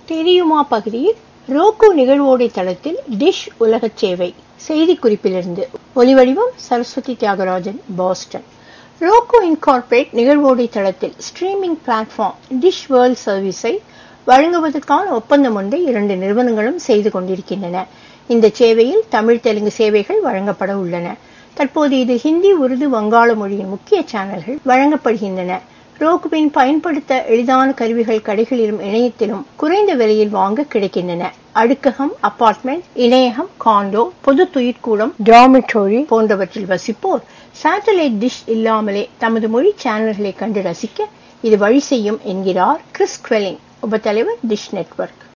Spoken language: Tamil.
தெரியுமா பகுதியில் ரோக்கோ நிகழ்வோடை தளத்தில் டிஷ் உலகச் சேவை செய்திக்குறிப்பிலிருந்து ஒலிவடிவம் Saraswathi Thiyagarajan Boston Rocco incorporated நிகழ்வோடை தளத்தில் ஸ்ட்ரீமிங் பிளாட்ஃபார்ம் டிஷ் வேர்ல்ட் சர்வீஸை வழங்குவதற்கான ஒப்பந்தம் ஒன்றை இரண்டு நிறுவனங்களும் செய்து கொண்டிருக்கின்றன இந்த சேவையில் தமிழ் தெலுங்கு சேவைகள் வழங்கப்பட உள்ளன தற்போது இதில் ஹிந்தி உருது வங்காள மொழியின் முக்கிய சேனல்கள் வழங்கப்படுகின்றன ரோக்குபின் பயன்படுத்த எளிதான கருவிகள் கடைகளிலும் இணையத்திலும் குறைந்த விலையில் வாங்க கிடைக்கின்றன அடுக்ககம் அபார்ட்மெண்ட் இணையகம் காண்டோ பொது துயிர்கூடம் டாமிட்டோரி போன்றவற்றில் வசிப்போர் சேட்டலைட் டிஷ் இல்லாமலே தமது மொழி சேனல்களை கண்டு ரசிக்க இது வழி செய்யும் என்கிறார் கிறிஸ் குவெலிங் உபத்தலைவர் டிஷ் நெட்வொர்க்